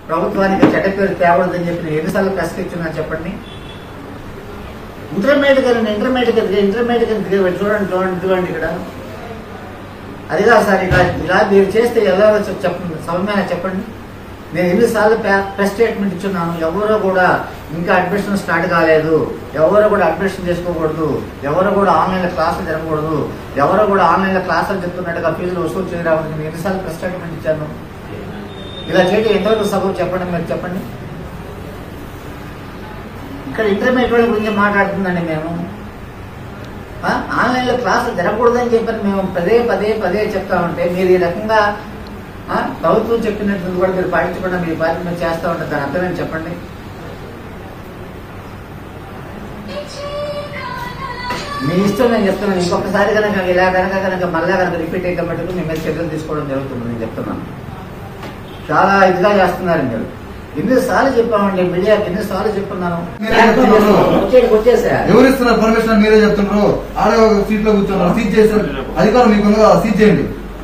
ప్రభుత్వానికి చెడ్డ పేరు తేవడదని చెప్పి నేను ఎన్నిసార్లు ప్రశ్నించున్నా చెప్పండి ఇంటర్మీడియట్ గారిని ఇంటర్మీడియట్ గారికి ఇంటర్మీడియట్ గారికి దిగ- చూడండి చూడండి చూడండి ఇక్కడ అది కాదు సార్ ఇలా ఇలా మీరు చేస్తే ఎలా చెప్- చెప్పండి సమయమైనా చెప్పండి నేను ఎన్నిసార్లు ప్రెస్ స్టేట్మెంట్ ఇచ్చున్నాను ఎవరో కూడా ఇంకా అడ్మిషన్ స్టార్ట్ కాలేదు ఎవరు కూడా అడ్మిషన్ చేసుకోకూడదు ఎవరు కూడా ఆన్లైన్లో క్లాసులు జరగకూడదు ఎవరు కూడా ఆన్లైన్లో క్లాసులు చెప్తున్నట్టుగా ఫీజులు వసూలు చేయడానికి నేను ఎన్నిసార్లు ప్రెస్ స్టేట్మెంట్ ఇచ్చాను ఇలా చేయడం ఎంతవరకు సబబు చెప్పండి మీరు చెప్పండి ఇక్కడ ఇంటర్మీడియట్ వాళ్ళ గురించి మాట్లాడుతుందండి మేము ఆ? ఆన్లైన్లో క్లాసులు జరగకూడదని చెప్పని మేము పదే పదే పదే చెప్తా ఉంటే మీరు ఈ రకంగా ఆ, ప్రభుత్వం చెప్పినట్టు కూడా మీరు పాటించకుండా మీ బాధ్యత మీరు చేస్తూ ఉంటారు దాని అర్థమేం చెప్పండి మీ ఇష్టం నేను చెప్తున్నాను ఇంకొకసారి కనుక ఇలా కనుక కనుక మళ్ళా కనుక రిపీట్ అయితే మటుకు మీ మీద చర్యలు తీసుకోవడం జరుగుతుంది నేను చెప్తున్నాను చాలా ఇదిగా చేస్తున్నారు మీరు ఎన్నిసార్లు చెప్పామండి మీడియాకి ఎన్నిసార్లు చెప్తున్నాను మీరే చెప్తున్నారు. వచ్చేది వచ్చేసా ఎవరు ఇస్తున్నారు పర్మిషన్ మీరే చెప్తున్నారు ఆడే ఒక సీట్ లో కూర్చున్నారు సీట్ చేశారు అధికారం మీకు ఉంది కదా సీట్ చేయండి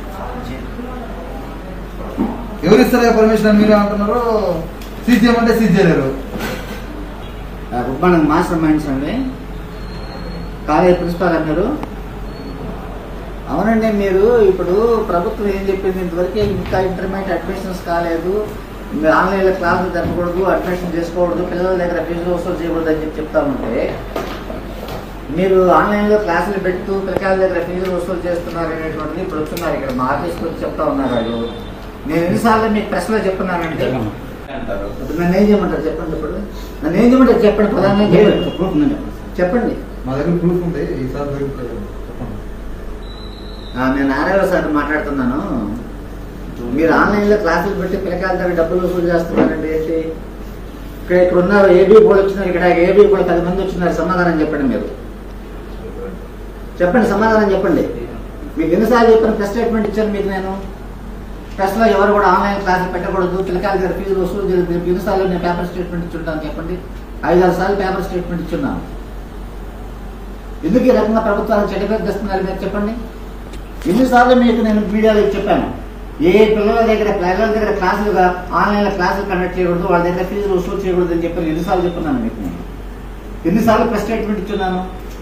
ఎవరు ఇస్తారా పర్మిషన్ అని మీరే అంటున్నారు సీట్ చేయమంటే సీట్ చేయలేరు గుడ్ మార్నింగ్ మాస్టర్ మైండ్స్ అండి కాలేజ్ ప్రిన్సిపాల్ అన్నారు అవునండి మీరు ఇప్పుడు ప్రభుత్వం ఏం చెప్పింది ఇంతవరకు ఇంకా ఇంటర్మీడియట్ అడ్మిషన్స్ కాలేదు మీరు ఆన్లైన్లో క్లాసులు జరగకూడదు అడ్మిషన్ చేసుకోకూడదు పిల్లల దగ్గర ఫీజులు వసూలు చేయకూడదు అని చెప్పి చెప్తా ఉంటే మీరు ఆన్లైన్లో క్లాసులు పెడుతూ పిల్లకాయల దగ్గర ఫీజులు వసూలు చేస్తున్నారు అనేటువంటిది ఇప్పుడు వస్తున్నారు ఇక్కడ మా ఆఫీస్కి వచ్చి చెప్తా ఉన్నారు వాళ్ళు నేను ఎన్నిసార్లు మీకు ప్రశ్నలో చెప్తున్నానంటే ఇప్పుడు నన్ను ఏం చేయమంటారు చెప్పండి ఇప్పుడు నన్ను ఏం చేయమంటారు చెప్పండి ప్రధానంగా చెప్పండి ప్రూఫ్ ఉందని చెప్పండి చెప్పండి మా దగ్గర ప్రూఫ్ ఉంది ఈసారి దొరుకుతుంది చెప్పండి ఆ, నేను నారాయణ సార్ మాట్లాడుతున్నాను మీరు ఆన్లైన్లో క్లాసులు పెట్టి పిల్లకాయల దగ్గర డబ్బులు వసూలు చేస్తున్నారండి ఏంటి ఇక్కడ ఇక్కడ ఉన్నారు ఏబీ కూడా వచ్చినారు ఇక్కడ ఏబీ కూడా పది మంది వచ్చినారు సమాధానం చెప్పండి మీరు చెప్పండి సమాధానం చెప్పండి మీకు ఎన్నిసార్లు చెప్పాను ప్రెస్ స్టేట్మెంట్ ఇచ్చాను మీకు నేను ప్రెస్లో ఎవరు కూడా ఆన్లైన్ క్లాసులు పెట్టకూడదు పిల్లకాయల దగ్గర ఫీజు వసూలు చేయదు మీకు ఎన్నిసార్లు నేను పేపర్ స్టేట్మెంట్ ఇచ్చుంటాను చెప్పండి ఐదారు సార్లు పేపర్ స్టేట్మెంట్ ఇచ్చున్నాను ఎందుకు ఈ రకంగా ప్రభుత్వాలు చెడ్డపేరు తెస్తున్నారు మీరు చెప్పండి ఎన్నిసార్లు మీకు నేను మీడియాలో చెప్పాను ఏ పిల్లల దగ్గర పిల్లల దగ్గర క్లాసులుగా ఆన్లైన్లో క్లాసులు కండక్ట్ చేయకూడదు వాళ్ళ దగ్గర ఫీజులు వసూలు చేయకూడదు అని చెప్పి ఎన్నిసార్లు చెప్తున్నాను మీకు నేను ఎన్నిసార్లు ప్రెస్ స్టేట్మెంట్ ఇచ్చున్నాను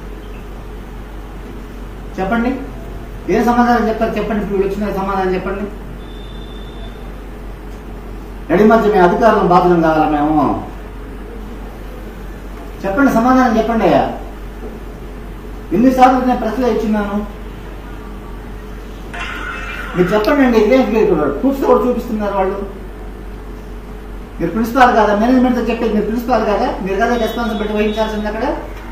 చెప్పండి ఏ సమాధానం చెప్తారు చెప్పండి ఇప్పుడు వచ్చిన సమాధానం చెప్పండి నడి మధ్య మీ అధికారులను బాధ్యం కావాలా మేము చెప్పండి సమాధానం చెప్పండి అయ్యా ఎన్నిసార్లు నేను ప్రశ్నలు ఇచ్చిన్నాను మీరు చెప్పండి అండి ఇదే ప్రూఫ్స్ కూడా చూపిస్తున్నారు వాళ్ళు మీరు ప్రిన్సిపాల్ కాదా మేనేజ్మెంట్ తో చెప్పేది మీరు ప్రిన్సిపాల్ కాదా మీరు కదా రెస్పాన్సిబిలిటీ వహించాల్సింది అక్కడ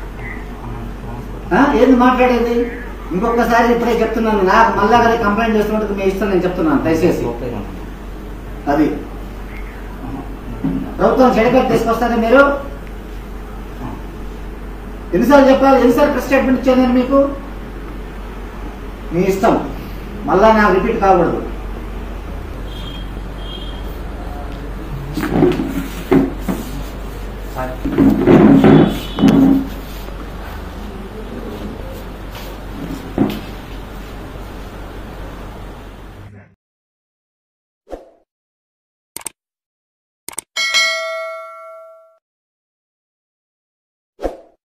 ఆ? ఏంది మాట్లాడేది ఇంకొకసారి ఇప్పుడే చెప్తున్నాను నాకు మళ్ళా కదా కంప్లైంట్ చేస్తున్నట్టు మీ ఇష్టం నేను చెప్తున్నాను దయచేసి అది ప్రభుత్వం చెడిపెట్టి తీసుకొస్తారా మీరు ఎన్నిసార్లు చెప్పాలి ఎన్నిసార్లు ప్రెస్ స్టేట్మెంట్ ఇచ్చాను నేను మీకు మీ ఇష్టం మళ్ళా నాకు రిపీట్ కాకూడదు